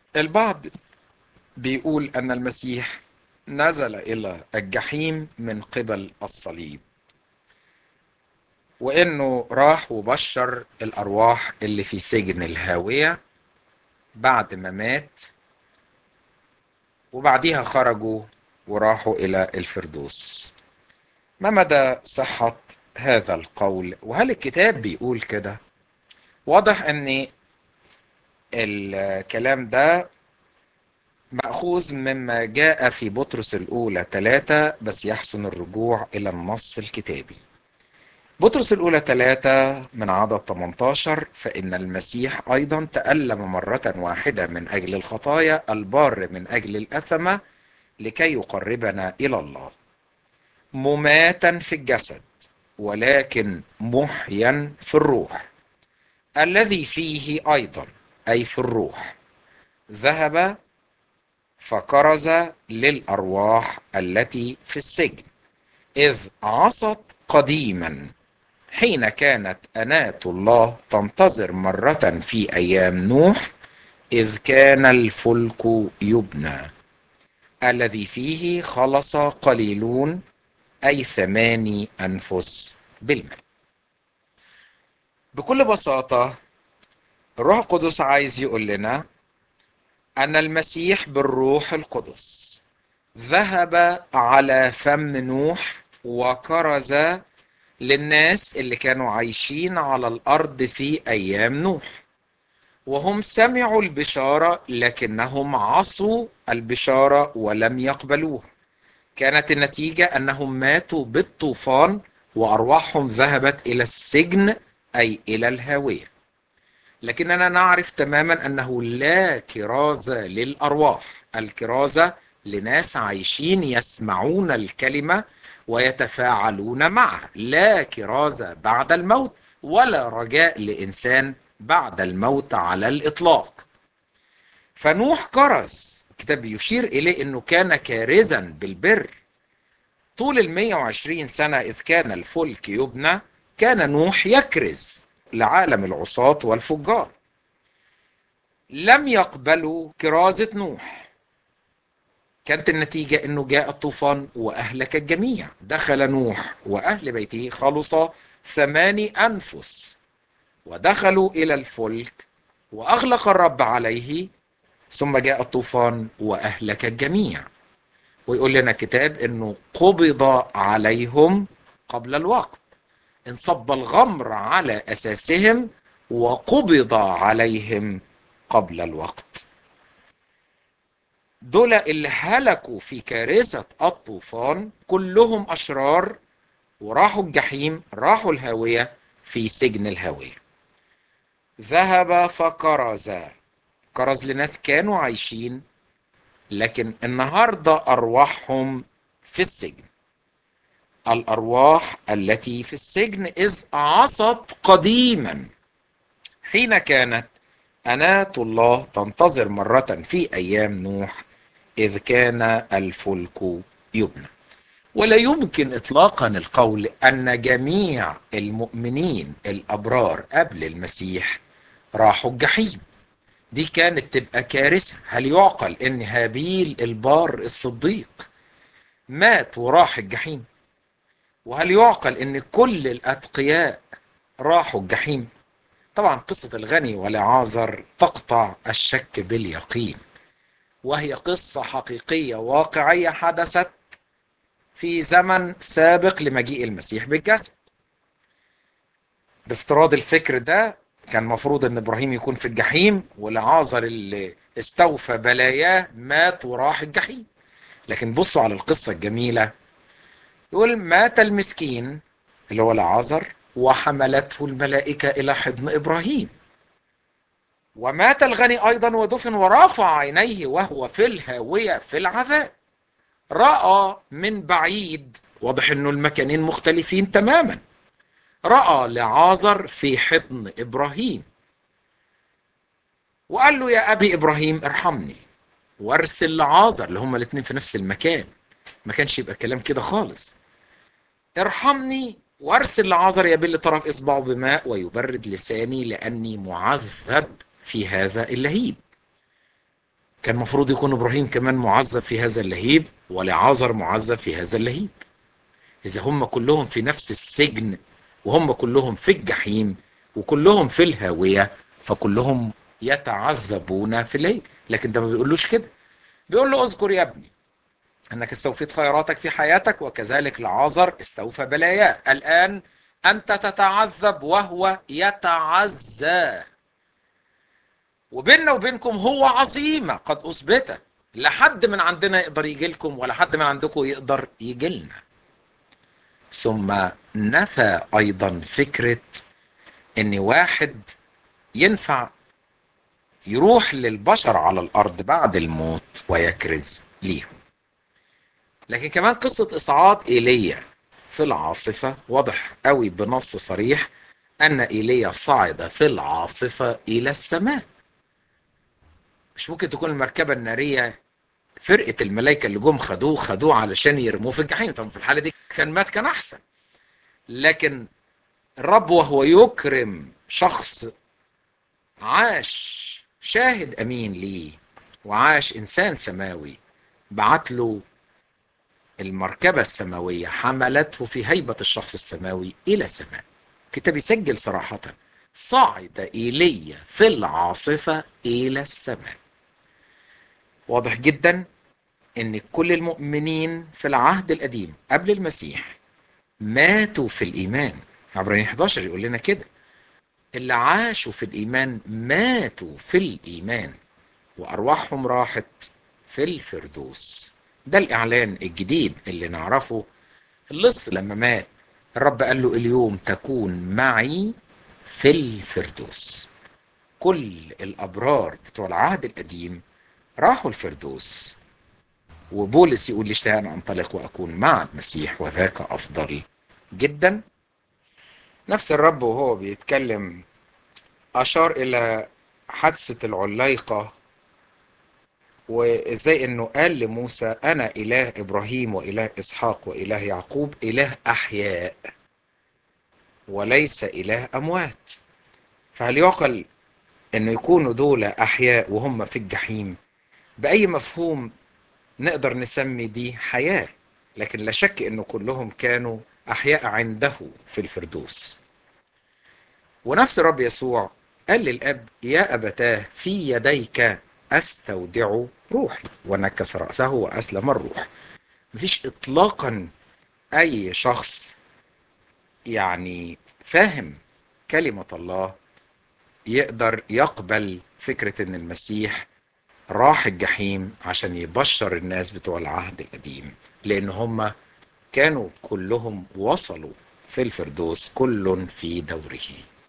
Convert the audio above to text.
البعض بيقول أن المسيح نزل إلى الجحيم من قبل الصليب وإنه راح وبشر الأرواح اللي في سجن الهاوية بعد ما مات وبعديها خرجوا وراحوا إلى الفردوس ما مدى صحة هذا القول وهل الكتاب بيقول كده واضح ان الكلام ده مأخوذ مما جاء في بطرس الأولى ثلاثة بس يحسن الرجوع إلى النص الكتابي بطرس الأولى ثلاثة من عدد 18 فإن المسيح أيضا تألم مرة واحدة من أجل الخطايا البار من أجل الأثمة لكي يقربنا إلى الله مماتا في الجسد ولكن محيا في الروح الذي فيه أيضا أي في الروح ذهب فكرز للأرواح التي في السجن إذ عصت قديما حين كانت أناة الله تنتظر مرة في أيام نوح إذ كان الفلك يبنى الذي فيه خلص قليلون أي ثماني أنفس بالماء بكل بساطة الروح القدس عايز يقول لنا أن المسيح بالروح القدس ذهب على فم نوح وكرز للناس اللي كانوا عايشين على الأرض في أيام نوح وهم سمعوا البشارة لكنهم عصوا البشارة ولم يقبلوها كانت النتيجة أنهم ماتوا بالطوفان وأرواحهم ذهبت إلى السجن أي إلى الهاوية لكننا نعرف تماما أنه لا كرازة للأرواح الكرازة لناس عايشين يسمعون الكلمة ويتفاعلون معها لا كرازة بعد الموت ولا رجاء لإنسان بعد الموت على الإطلاق فنوح كرز الكتاب يشير إليه أنه كان كارزا بالبر طول ال 120 سنة إذ كان الفلك يبنى كان نوح يكرز لعالم العصاة والفجار لم يقبلوا كرازة نوح كانت النتيجة أنه جاء الطوفان وأهلك الجميع دخل نوح وأهل بيته خلص ثماني أنفس ودخلوا إلى الفلك وأغلق الرب عليه ثم جاء الطوفان وأهلك الجميع ويقول لنا كتاب أنه قبض عليهم قبل الوقت انصب الغمر على أساسهم وقبض عليهم قبل الوقت دول اللي هلكوا في كارثة الطوفان كلهم أشرار وراحوا الجحيم راحوا الهاوية في سجن الهاوية ذهب فكرز كرز لناس كانوا عايشين لكن النهاردة أرواحهم في السجن الأرواح التي في السجن إذ عصت قديما حين كانت أناة الله تنتظر مرة في أيام نوح إذ كان الفلك يبنى ولا يمكن إطلاقا القول أن جميع المؤمنين الأبرار قبل المسيح راحوا الجحيم دي كانت تبقى كارثة هل يعقل أن هابيل البار الصديق مات وراح الجحيم وهل يعقل أن كل الأتقياء راحوا الجحيم طبعا قصة الغني والعازر تقطع الشك باليقين وهي قصة حقيقية واقعية حدثت في زمن سابق لمجيء المسيح بالجسد بافتراض الفكر ده كان مفروض ان ابراهيم يكون في الجحيم والعازر اللي استوفى بلاياه مات وراح الجحيم لكن بصوا على القصة الجميلة يقول مات المسكين اللي هو العازر وحملته الملائكة إلى حضن إبراهيم ومات الغني أيضا ودفن ورفع عينيه وهو في الهاوية في العذاب رأى من بعيد واضح أنه المكانين مختلفين تماما رأى لعازر في حضن إبراهيم وقال له يا أبي إبراهيم ارحمني وارسل لعازر اللي هما الاتنين في نفس المكان ما كانش يبقى كلام كده خالص ارحمني وارسل لعازر يبل طرف اصبعه بماء ويبرد لساني لاني معذب في هذا اللهيب كان المفروض يكون ابراهيم كمان معذب في هذا اللهيب ولعازر معذب في هذا اللهيب اذا هم كلهم في نفس السجن وهم كلهم في الجحيم وكلهم في الهاويه فكلهم يتعذبون في الليل لكن ده ما بيقولوش كده بيقول له اذكر يا ابني انك استوفيت خيراتك في حياتك وكذلك لعازر استوفى بلاياه الان انت تتعذب وهو يتعزى وبيننا وبينكم هو عظيمة قد أثبتت لا حد من عندنا يقدر يجي لكم ولا حد من عندكم يقدر يجي لنا ثم نفى أيضا فكرة إن واحد ينفع يروح للبشر على الأرض بعد الموت ويكرز ليهم لكن كمان قصة إصعاد إيليا في العاصفة واضح قوي بنص صريح أن إيليا صعد في العاصفة إلى السماء مش ممكن تكون المركبة النارية فرقة الملائكة اللي جم خدوه خدوه علشان يرموه في الجحيم طب في الحالة دي كان مات كان أحسن لكن الرب وهو يكرم شخص عاش شاهد أمين ليه وعاش إنسان سماوي بعت له المركبة السماوية حملته في هيبة الشخص السماوي إلى السماء كتاب يسجل صراحة صعد إيليا في العاصفة إلى السماء واضح جدا ان كل المؤمنين في العهد القديم قبل المسيح ماتوا في الايمان عبرانيين 11 يقول لنا كده اللي عاشوا في الايمان ماتوا في الايمان وارواحهم راحت في الفردوس ده الاعلان الجديد اللي نعرفه اللص لما مات الرب قال له اليوم تكون معي في الفردوس كل الابرار بتوع العهد القديم راحوا الفردوس وبولس يقول لي اشتهى ان انطلق واكون مع المسيح وذاك افضل جدا نفس الرب وهو بيتكلم اشار الى حادثه العليقه وازاي انه قال لموسى انا اله ابراهيم واله اسحاق واله يعقوب اله احياء وليس اله اموات فهل يعقل انه يكونوا دول احياء وهم في الجحيم باي مفهوم نقدر نسمي دي حياه لكن لا شك انه كلهم كانوا احياء عنده في الفردوس ونفس الرب يسوع قال للاب يا ابتاه في يديك استودع روحي ونكس راسه واسلم الروح مفيش اطلاقا اي شخص يعني فاهم كلمه الله يقدر يقبل فكره ان المسيح راح الجحيم عشان يبشر الناس بتوع العهد القديم لان هم كانوا كلهم وصلوا في الفردوس كل في دوره